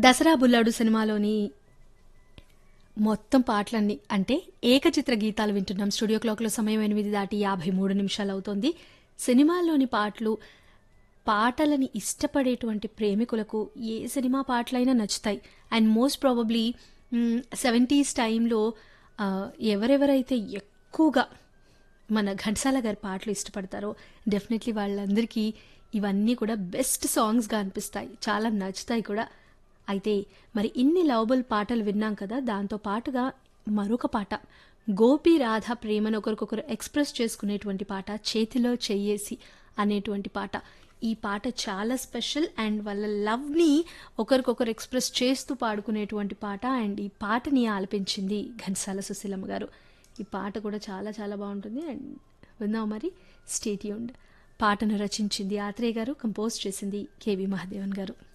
దసరా బుల్లాడు సినిమాలోని మొత్తం పాటలన్నీ అంటే ఏకచిత్ర గీతాలు వింటున్నాం స్టూడియో క్లాక్లో సమయం ఎనిమిది దాటి యాభై మూడు నిమిషాలు అవుతోంది సినిమాల్లోని పాటలు పాటలని ఇష్టపడేటువంటి ప్రేమికులకు ఏ సినిమా పాటలైనా నచ్చుతాయి అండ్ మోస్ట్ ప్రాబబ్లీ సెవెంటీస్ టైంలో ఎవరెవరైతే ఎక్కువగా మన ఘంటసాల గారి పాటలు ఇష్టపడతారో డెఫినెట్లీ వాళ్ళందరికీ ఇవన్నీ కూడా బెస్ట్ సాంగ్స్గా అనిపిస్తాయి చాలా నచ్చుతాయి కూడా అయితే మరి ఇన్ని లవబుల్ పాటలు విన్నాం కదా దాంతో పాటుగా మరొక పాట గోపి రాధ ప్రేమను ఒకరికొకరు ఎక్స్ప్రెస్ చేసుకునేటువంటి పాట చేతిలో చెయ్యేసి అనేటువంటి పాట ఈ పాట చాలా స్పెషల్ అండ్ వాళ్ళ లవ్ని ఒకరికొకరు ఎక్స్ప్రెస్ చేస్తూ పాడుకునేటువంటి పాట అండ్ ఈ పాటని ఆలపించింది ఘంటసాల సుశీలమ్మ గారు ఈ పాట కూడా చాలా చాలా బాగుంటుంది అండ్ విందాం మరి స్టేట్యూండ్ పాటను రచించింది ఆత్రేయ గారు కంపోజ్ చేసింది కేవి మహాదేవన్ గారు